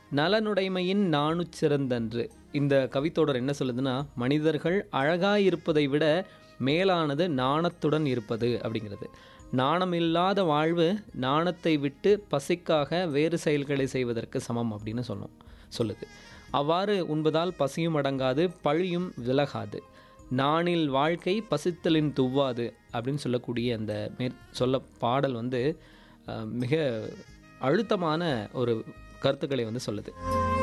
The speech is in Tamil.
நலனுடைமையின் நாணுச் சிறந்தன்று இந்த கவித்தொடர் என்ன சொல்லுதுன்னா மனிதர்கள் அழகாய் இருப்பதை விட மேலானது நாணத்துடன் இருப்பது அப்படிங்கிறது நாணமில்லாத வாழ்வு நாணத்தை விட்டு பசிக்காக வேறு செயல்களை செய்வதற்கு சமம் அப்படின்னு சொன்னோம் சொல்லுது அவ்வாறு உண்பதால் பசியும் அடங்காது பழியும் விலகாது நாணில் வாழ்க்கை பசித்தலின் துவ்வாது அப்படின்னு சொல்லக்கூடிய அந்த மேற் சொல்ல பாடல் வந்து அஹ், மிக அழுத்தமான ஒரு கருத்துக்களை வந்து சொல்லுது